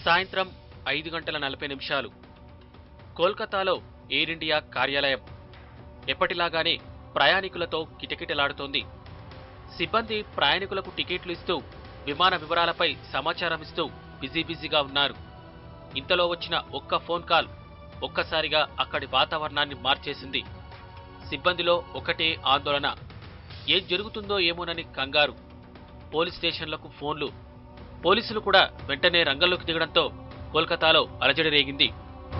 సాయంత్రం ఐదు గంటల నలభై నిమిషాలు కోల్కతాలో ఎయిర్ ఇండియా కార్యాలయం ఎప్పటిలాగానే ప్రయాణికులతో కిటకిటలాడుతోంది సిబ్బంది ప్రయాణికులకు టికెట్లు ఇస్తూ విమాన వివరాలపై సమాచారం ఇస్తూ బిజీ బిజీగా ఉన్నారు ఇంతలో వచ్చిన ఒక్క ఫోన్ కాల్ ఒక్కసారిగా అక్కడి వాతావరణాన్ని మార్చేసింది సిబ్బందిలో ఒకటే ఆందోళన ఏం జరుగుతుందో ఏమోనని కంగారు పోలీస్ స్టేషన్లకు ఫోన్లు పోలీసులు కూడా వెంటనే రంగంలోకి దిగడంతో కోల్కతాలో అలజడి రేగింది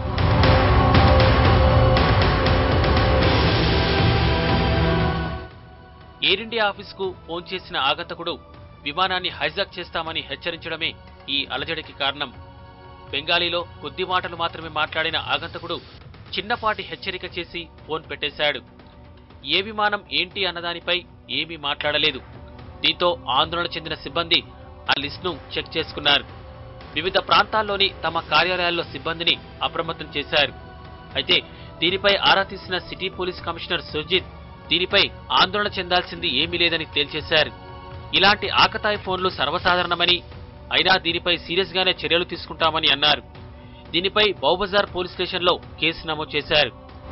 ఎయిర్ ఇండియా ఆఫీస్కు ఫోన్ చేసిన ఆగంతకుడు విమానాన్ని హైజాక్ చేస్తామని హెచ్చరించడమే ఈ అలజడికి కారణం బెంగాలీలో కొద్ది మాటలు మాత్రమే మాట్లాడిన ఆగంతకుడు చిన్నపాటి హెచ్చరిక చేసి ఫోన్ పెట్టేశాడు ఏ విమానం ఏంటి అన్నదానిపై ఏమీ మాట్లాడలేదు దీంతో ఆందోళన చెందిన సిబ్బంది ఆ లిస్ట్ను చెక్ చేసుకున్నారు వివిధ ప్రాంతాల్లోని తమ కార్యాలయాల్లో సిబ్బందిని అప్రమత్తం చేశారు అయితే దీనిపై ఆరా తీసిన సిటీ పోలీస్ కమిషనర్ సుజిత్ దీనిపై ఆందోళన చెందాల్సింది ఏమీ లేదని తేల్చేశారు ఇలాంటి ఆకతాయి ఫోన్లు సర్వసాధారణమని అయినా దీనిపై సీరియస్ గానే చర్యలు తీసుకుంటామని అన్నారు దీనిపై బౌబజార్ పోలీస్ స్టేషన్లో కేసు నమోదు చేశారు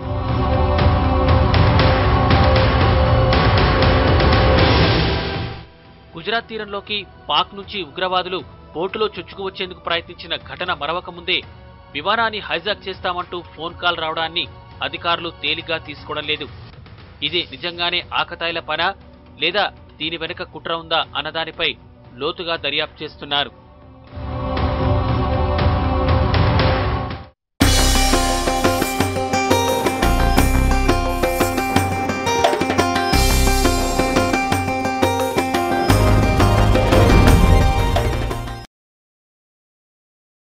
గుజరాత్ తీరంలోకి పాక్ నుంచి ఉగ్రవాదులు బోటులో చొచ్చుకు వచ్చేందుకు ప్రయత్నించిన ఘటన మరవక ముందే విమానాన్ని హైజాక్ చేస్తామంటూ ఫోన్ కాల్ రావడాన్ని అధికారులు తేలిగ్గా తీసుకోవడం లేదు ఇది నిజంగానే ఆకతాయిల పనా లేదా దీని వెనుక కుట్ర ఉందా అన్నదానిపై లోతుగా దర్యాప్తు చేస్తున్నారు